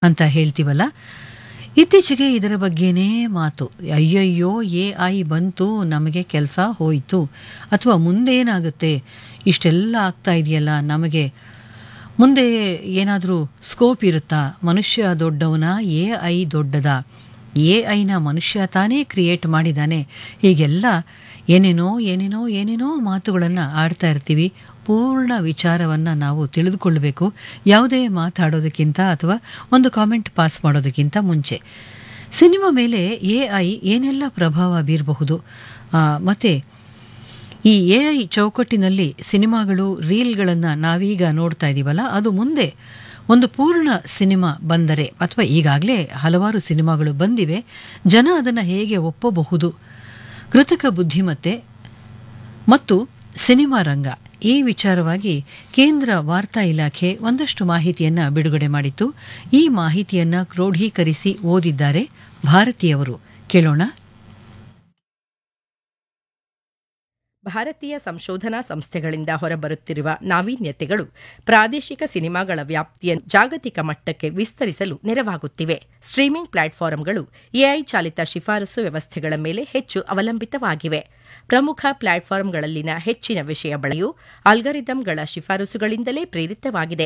ಅಂತ ಹೇಳ್ತೀವಲ್ಲ ಇತ್ತೀಚೆಗೆ ಇದರ ಬಗ್ಗೆನೇ ಮಾತು ಅಯ್ಯಯ್ಯೋ ಎ ಐ ಬಂತು ನಮಗೆ ಕೆಲಸ ಹೋಯಿತು ಅಥವಾ ಮುಂದೇನಾಗುತ್ತೆ ಇಷ್ಟೆಲ್ಲ ಆಗ್ತಾ ಇದೆಯಲ್ಲ ನಮಗೆ ಮುಂದೆ ಏನಾದರೂ ಸ್ಕೋಪ್ ಇರುತ್ತಾ ಮನುಷ್ಯ ದೊಡ್ಡವನ ಎ ಐ ದೊಡ್ಡದ ಎ ಐನ ಮನುಷ್ಯ ತಾನೇ ಕ್ರಿಯೇಟ್ ಮಾಡಿದ್ದಾನೆ ಹೀಗೆಲ್ಲ ಏನೇನೋ ಏನೇನೋ ಏನೇನೋ ಮಾತುಗಳನ್ನು ಆಡ್ತಾ ಇರ್ತೀವಿ ಪೂರ್ಣ ವಿಚಾರವನ್ನು ನಾವು ತಿಳಿದುಕೊಳ್ಳಬೇಕು ಯಾವುದೇ ಮಾತಾಡೋದಕ್ಕಿಂತ ಅಥವಾ ಒಂದು ಕಾಮೆಂಟ್ ಪಾಸ್ ಮಾಡೋದಕ್ಕಿಂತ ಮುಂಚೆ ಸಿನಿಮಾ ಮೇಲೆ ಎ ಐ ಏನೆಲ್ಲ ಪ್ರಭಾವ ಬೀರಬಹುದು ಮತ್ತು ಈ ಎ ಐ ಚೌಕಟ್ಟಿನಲ್ಲಿ ಸಿನಿಮಾಗಳು ರೀಲ್ಗಳನ್ನು ನಾವೀಗ ನೋಡ್ತಾ ಇದ್ದೀವಲ್ಲ ಅದು ಮುಂದೆ ಒಂದು ಪೂರ್ಣ ಸಿನಿಮಾ ಬಂದರೆ ಅಥವಾ ಈಗಾಗಲೇ ಹಲವಾರು ಸಿನಿಮಾಗಳು ಬಂದಿವೆ ಜನ ಅದನ್ನು ಹೇಗೆ ಒಪ್ಪಬಹುದು ಕೃತಕ ಬುದ್ಧಿಮತ್ತೆ ಮತ್ತು ಸಿನಿಮಾ ರಂಗ ಈ ವಿಚಾರವಾಗಿ ಕೇಂದ್ರ ವಾರ್ತಾ ಇಲಾಖೆ ಒಂದಷ್ಟು ಮಾಹಿತಿಯನ್ನು ಬಿಡುಗಡೆ ಮಾಡಿತ್ತು ಈ ಮಾಹಿತಿಯನ್ನು ಕ್ರೋಢೀಕರಿಸಿ ಓದಿದ್ದಾರೆ ಭಾರತೀಯವರು ಕೇಳೋಣ ಭಾರತೀಯ ಸಂಶೋಧನಾ ಸಂಸ್ಥೆಗಳಿಂದ ಹೊರಬರುತ್ತಿರುವ ನಾವೀನ್ಯತೆಗಳು ಪ್ರಾದೇಶಿಕ ಸಿನಿಮಾಗಳ ವ್ಯಾಪ್ತಿಯನ್ನು ಜಾಗತಿಕ ಮಟ್ಟಕ್ಕೆ ವಿಸ್ತರಿಸಲು ನೆರವಾಗುತ್ತಿವೆ ಸ್ಟ್ರೀಮಿಂಗ್ ಪ್ಲಾಟ್ಫಾರಂಗಳು ಎಐ ಚಾಲಿತ ಶಿಫಾರಸು ವ್ಯವಸ್ಥೆಗಳ ಮೇಲೆ ಹೆಚ್ಚು ಅವಲಂಬಿತವಾಗಿವೆ ಪ್ರಮುಖ ಪ್ಲಾಟ್ಫಾರಂಗಳಲ್ಲಿನ ಹೆಚ್ಚಿನ ವಿಷಯ ಬಳೆಯು ಅಲ್ಗರಿದಮ್ಗಳ ಶಿಫಾರಸುಗಳಿಂದಲೇ ಪ್ರೇರಿತವಾಗಿದೆ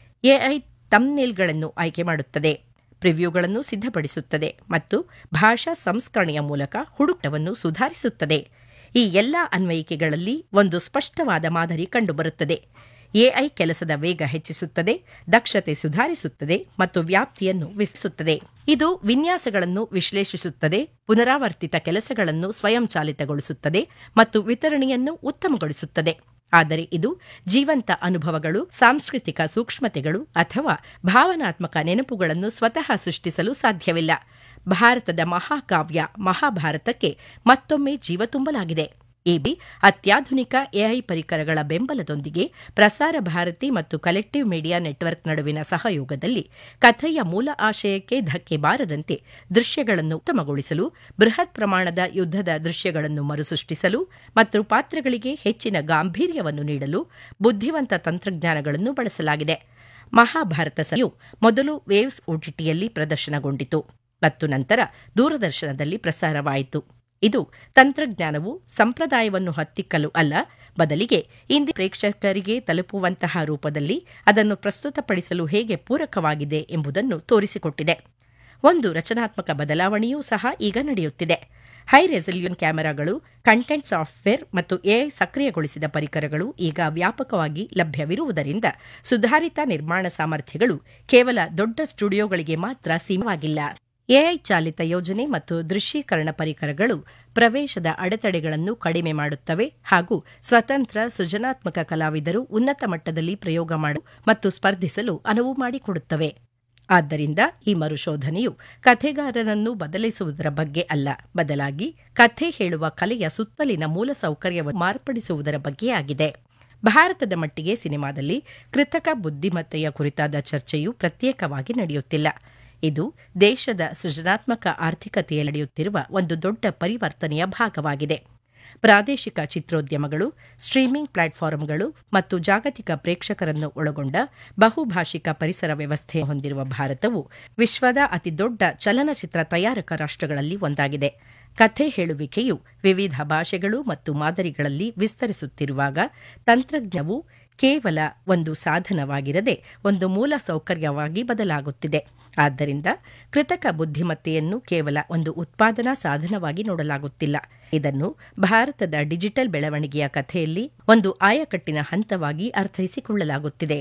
ಎಐ ತಮ್ನೇಲ್ಗಳನ್ನು ಆಯ್ಕೆ ಮಾಡುತ್ತದೆ ಪ್ರಿವ್ಯೂಗಳನ್ನು ಸಿದ್ಧಪಡಿಸುತ್ತದೆ ಮತ್ತು ಭಾಷಾ ಸಂಸ್ಕರಣೆಯ ಮೂಲಕ ಹುಡುಕವನ್ನು ಸುಧಾರಿಸುತ್ತದೆ ಈ ಎಲ್ಲ ಅನ್ವಯಿಕೆಗಳಲ್ಲಿ ಒಂದು ಸ್ಪಷ್ಟವಾದ ಮಾದರಿ ಕಂಡುಬರುತ್ತದೆ ಎಐ ಕೆಲಸದ ವೇಗ ಹೆಚ್ಚಿಸುತ್ತದೆ ದಕ್ಷತೆ ಸುಧಾರಿಸುತ್ತದೆ ಮತ್ತು ವ್ಯಾಪ್ತಿಯನ್ನು ವಿಸ್ತರಿಸುತ್ತದೆ ಇದು ವಿನ್ಯಾಸಗಳನ್ನು ವಿಶ್ಲೇಷಿಸುತ್ತದೆ ಪುನರಾವರ್ತಿತ ಕೆಲಸಗಳನ್ನು ಸ್ವಯಂಚಾಲಿತಗೊಳಿಸುತ್ತದೆ ಮತ್ತು ವಿತರಣೆಯನ್ನು ಉತ್ತಮಗೊಳಿಸುತ್ತದೆ ಆದರೆ ಇದು ಜೀವಂತ ಅನುಭವಗಳು ಸಾಂಸ್ಕೃತಿಕ ಸೂಕ್ಷ್ಮತೆಗಳು ಅಥವಾ ಭಾವನಾತ್ಮಕ ನೆನಪುಗಳನ್ನು ಸ್ವತಃ ಸೃಷ್ಟಿಸಲು ಸಾಧ್ಯವಿಲ್ಲ ಭಾರತದ ಮಹಾಕಾವ್ಯ ಮಹಾಭಾರತಕ್ಕೆ ಮತ್ತೊಮ್ಮೆ ಜೀವ ತುಂಬಲಾಗಿದೆ ಎಬಿ ಅತ್ಯಾಧುನಿಕ ಎಐ ಪರಿಕರಗಳ ಬೆಂಬಲದೊಂದಿಗೆ ಪ್ರಸಾರ ಭಾರತಿ ಮತ್ತು ಕಲೆಕ್ಟಿವ್ ಮೀಡಿಯಾ ನೆಟ್ವರ್ಕ್ ನಡುವಿನ ಸಹಯೋಗದಲ್ಲಿ ಕಥೆಯ ಮೂಲ ಆಶಯಕ್ಕೆ ಧಕ್ಕೆ ಬಾರದಂತೆ ದೃಶ್ಯಗಳನ್ನು ಉತ್ತಮಗೊಳಿಸಲು ಬೃಹತ್ ಪ್ರಮಾಣದ ಯುದ್ಧದ ದೃಶ್ಯಗಳನ್ನು ಮರುಸೃಷ್ಟಿಸಲು ಮತ್ತು ಪಾತ್ರಗಳಿಗೆ ಹೆಚ್ಚಿನ ಗಾಂಭೀರ್ಯವನ್ನು ನೀಡಲು ಬುದ್ಧಿವಂತ ತಂತ್ರಜ್ಞಾನಗಳನ್ನು ಬಳಸಲಾಗಿದೆ ಮಹಾಭಾರತ ಸಯು ಮೊದಲು ವೇವ್ಸ್ ಓಟಿಟಿಯಲ್ಲಿ ಪ್ರದರ್ಶನಗೊಂಡಿತು ಮತ್ತು ನಂತರ ದೂರದರ್ಶನದಲ್ಲಿ ಪ್ರಸಾರವಾಯಿತು ಇದು ತಂತ್ರಜ್ಞಾನವು ಸಂಪ್ರದಾಯವನ್ನು ಹತ್ತಿಕ್ಕಲು ಅಲ್ಲ ಬದಲಿಗೆ ಇಂದಿ ಪ್ರೇಕ್ಷಕರಿಗೆ ತಲುಪುವಂತಹ ರೂಪದಲ್ಲಿ ಅದನ್ನು ಪ್ರಸ್ತುತಪಡಿಸಲು ಹೇಗೆ ಪೂರಕವಾಗಿದೆ ಎಂಬುದನ್ನು ತೋರಿಸಿಕೊಟ್ಟಿದೆ ಒಂದು ರಚನಾತ್ಮಕ ಬದಲಾವಣೆಯೂ ಸಹ ಈಗ ನಡೆಯುತ್ತಿದೆ ಹೈ ರೆಸಲ್ಯೂನ್ ಕ್ಯಾಮೆರಾಗಳು ಕಂಟೆಂಟ್ ಸಾಫ್ಟ್ವೇರ್ ಮತ್ತು ಎಐ ಸಕ್ರಿಯಗೊಳಿಸಿದ ಪರಿಕರಗಳು ಈಗ ವ್ಯಾಪಕವಾಗಿ ಲಭ್ಯವಿರುವುದರಿಂದ ಸುಧಾರಿತ ನಿರ್ಮಾಣ ಸಾಮರ್ಥ್ಯಗಳು ಕೇವಲ ದೊಡ್ಡ ಸ್ಟುಡಿಯೋಗಳಿಗೆ ಮಾತ್ರ ಸೀಮವಾಗಿಲ್ಲ ಎಐ ಚಾಲಿತ ಯೋಜನೆ ಮತ್ತು ದೃಶ್ಯೀಕರಣ ಪರಿಕರಗಳು ಪ್ರವೇಶದ ಅಡೆತಡೆಗಳನ್ನು ಕಡಿಮೆ ಮಾಡುತ್ತವೆ ಹಾಗೂ ಸ್ವತಂತ್ರ ಸೃಜನಾತ್ಮಕ ಕಲಾವಿದರು ಉನ್ನತ ಮಟ್ಟದಲ್ಲಿ ಪ್ರಯೋಗ ಮಾಡು ಮತ್ತು ಸ್ಪರ್ಧಿಸಲು ಅನುವು ಮಾಡಿಕೊಡುತ್ತವೆ ಆದ್ದರಿಂದ ಈ ಮರುಶೋಧನೆಯು ಕಥೆಗಾರನನ್ನು ಬದಲಿಸುವುದರ ಬಗ್ಗೆ ಅಲ್ಲ ಬದಲಾಗಿ ಕಥೆ ಹೇಳುವ ಕಲೆಯ ಸುತ್ತಲಿನ ಮೂಲಸೌಕರ್ಯವನ್ನು ಮಾರ್ಪಡಿಸುವುದರ ಬಗ್ಗೆಯಾಗಿದೆ ಭಾರತದ ಮಟ್ಟಿಗೆ ಸಿನಿಮಾದಲ್ಲಿ ಕೃತಕ ಬುದ್ಧಿಮತ್ತೆಯ ಕುರಿತಾದ ಚರ್ಚೆಯು ಪ್ರತ್ಯೇಕವಾಗಿ ನಡೆಯುತ್ತಿಲ್ಲ ಇದು ದೇಶದ ಸೃಜನಾತ್ಮಕ ಆರ್ಥಿಕತೆಯಲ್ಲಿ ನಡೆಯುತ್ತಿರುವ ಒಂದು ದೊಡ್ಡ ಪರಿವರ್ತನೆಯ ಭಾಗವಾಗಿದೆ ಪ್ರಾದೇಶಿಕ ಚಿತ್ರೋದ್ಯಮಗಳು ಸ್ಟ್ರೀಮಿಂಗ್ ಪ್ಲಾಟ್ಫಾರಂಗಳು ಮತ್ತು ಜಾಗತಿಕ ಪ್ರೇಕ್ಷಕರನ್ನು ಒಳಗೊಂಡ ಬಹುಭಾಷಿಕ ಪರಿಸರ ವ್ಯವಸ್ಥೆ ಹೊಂದಿರುವ ಭಾರತವು ವಿಶ್ವದ ಅತಿದೊಡ್ಡ ಚಲನಚಿತ್ರ ತಯಾರಕ ರಾಷ್ಟ್ರಗಳಲ್ಲಿ ಒಂದಾಗಿದೆ ಕಥೆ ಹೇಳುವಿಕೆಯು ವಿವಿಧ ಭಾಷೆಗಳು ಮತ್ತು ಮಾದರಿಗಳಲ್ಲಿ ವಿಸ್ತರಿಸುತ್ತಿರುವಾಗ ತಂತ್ರಜ್ಞವು ಕೇವಲ ಒಂದು ಸಾಧನವಾಗಿರದೆ ಒಂದು ಮೂಲ ಸೌಕರ್ಯವಾಗಿ ಬದಲಾಗುತ್ತಿದೆ ಆದ್ದರಿಂದ ಕೃತಕ ಬುದ್ಧಿಮತ್ತೆಯನ್ನು ಕೇವಲ ಒಂದು ಉತ್ಪಾದನಾ ಸಾಧನವಾಗಿ ನೋಡಲಾಗುತ್ತಿಲ್ಲ ಇದನ್ನು ಭಾರತದ ಡಿಜಿಟಲ್ ಬೆಳವಣಿಗೆಯ ಕಥೆಯಲ್ಲಿ ಒಂದು ಆಯಕಟ್ಟಿನ ಹಂತವಾಗಿ ಅರ್ಥೈಸಿಕೊಳ್ಳಲಾಗುತ್ತಿದೆ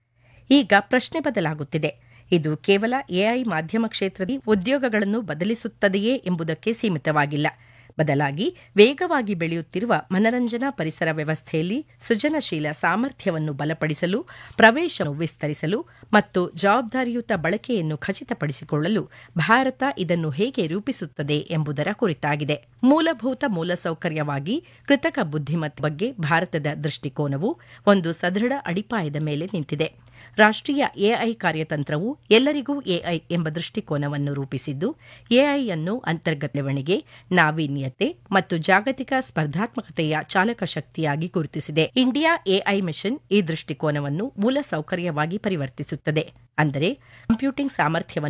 ಈಗ ಪ್ರಶ್ನೆ ಬದಲಾಗುತ್ತಿದೆ ಇದು ಕೇವಲ ಎಐ ಮಾಧ್ಯಮ ಕ್ಷೇತ್ರದಲ್ಲಿ ಉದ್ಯೋಗಗಳನ್ನು ಬದಲಿಸುತ್ತದೆಯೇ ಎಂಬುದಕ್ಕೆ ಸೀಮಿತವಾಗಿಲ್ಲ ಬದಲಾಗಿ ವೇಗವಾಗಿ ಬೆಳೆಯುತ್ತಿರುವ ಮನರಂಜನಾ ಪರಿಸರ ವ್ಯವಸ್ಥೆಯಲ್ಲಿ ಸೃಜನಶೀಲ ಸಾಮರ್ಥ್ಯವನ್ನು ಬಲಪಡಿಸಲು ಪ್ರವೇಶವನ್ನು ವಿಸ್ತರಿಸಲು ಮತ್ತು ಜವಾಬ್ದಾರಿಯುತ ಬಳಕೆಯನ್ನು ಖಚಿತಪಡಿಸಿಕೊಳ್ಳಲು ಭಾರತ ಇದನ್ನು ಹೇಗೆ ರೂಪಿಸುತ್ತದೆ ಎಂಬುದರ ಕುರಿತಾಗಿದೆ ಮೂಲಭೂತ ಮೂಲಸೌಕರ್ಯವಾಗಿ ಕೃತಕ ಬುದ್ಧಿಮತ್ತೆ ಬಗ್ಗೆ ಭಾರತದ ದೃಷ್ಟಿಕೋನವು ಒಂದು ಸದೃಢ ಅಡಿಪಾಯದ ಮೇಲೆ ನಿಂತಿದೆ ರಾಷ್ಟ್ರೀಯ ಎಐ ಕಾರ್ಯತಂತ್ರವು ಎಲ್ಲರಿಗೂ ಎಐ ಎಂಬ ದೃಷ್ಟಿಕೋನವನ್ನು ರೂಪಿಸಿದ್ದು ಎಐ ಅನ್ನು ಅಂತರ್ಗತ ಬೆಳವಣಿಗೆ ನಾವೀನ್ಯತೆ ಮತ್ತು ಜಾಗತಿಕ ಸ್ಪರ್ಧಾತ್ಮಕತೆಯ ಚಾಲಕ ಶಕ್ತಿಯಾಗಿ ಗುರುತಿಸಿದೆ ಇಂಡಿಯಾ ಎಐ ಮಿಷನ್ ಈ ದೃಷ್ಟಿಕೋನವನ್ನು ಮೂಲಸೌಕರ್ಯವಾಗಿ ಪರಿವರ್ತಿಸುತ್ತದೆ ಅಂದರೆ ಕಂಪ್ಯೂಟಿಂಗ್ ಸಾಮರ್ಥ್ಯವನ್ನು